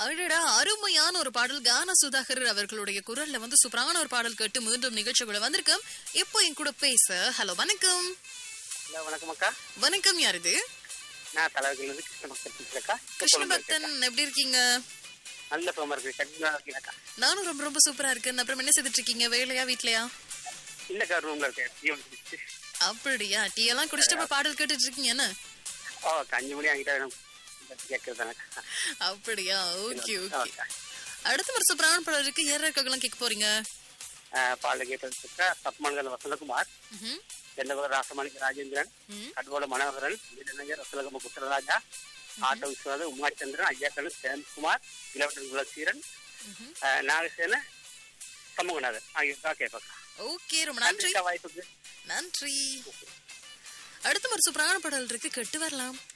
அடடா அருமையான ஒரு பாடல் கான சுதாகர் அவர்களுடைய குரல்ல வந்து சூப்பரான ஒரு பாடல் கேட்டு மீண்டும் நிகழ்ச்சிக்குள்ள வந்திருக்கோம் இப்போ என் கூட பேச ஹலோ வணக்கம் ஹலோ வணக்கம் அக்கா வணக்கம் யார் இது நான் தலைவர்கள் கிருஷ்ண பக்தர் பேசுறேக்கா கிருஷ்ண பக்தன் எப்படி இருக்கீங்க நல்ல சோமா இருக்கு கண்டிப்பா இருக்கீங்கக்கா நானும் ரொம்ப ரொம்ப சூப்பரா இருக்கேன் அப்புறம் என்ன செய்துட்டு இருக்கீங்க வேலையா வீட்லயா இல்லக்கா ரூம்ல இருக்கேன் டீ வந்துருச்சு அப்படியா டீ எல்லாம் குடிச்சிட்டு இப்ப பாடல் கேட்டுட்டு இருக்கீங்க என்ன ஓ அக்கா, அஞ்சு மணி ஆகிட்டா கேட்கறது தானக்கா அப்படியா ஓகே ஓகே ஓகே. அடுத்த ஒரு சூப்பரான பாடல் இருக்கு யார் இருக்கலாம் கேட்க போறீங்க பாடல கேட்டதுக்கா தப்மான்கள் வசந்தகுமார் ம்ஹும். எந்தவர ராசமாணிக்க ராஜேந்திரன் ம். கட்வோட மனோகரன் இளைஞர் ரசலகம குற்றராஜா ஆட்டோ விஸ்வநாதன் உமாடி சந்திரன் ஐயாக்கண்ணு சேம்குமார் இளவட்டன் குலசீரன் ம்ஹும். நாகசேன சமூகநாதன் ஆகியோருக்கா கேட்பாக்கா ஓகே ரொம்ப நன்றி நன்றி வாய்ப்புக்கு நன்றி அடுத்த ஒரு சூப்பரான பாடல் இருக்கு கேட்டு வரலாம்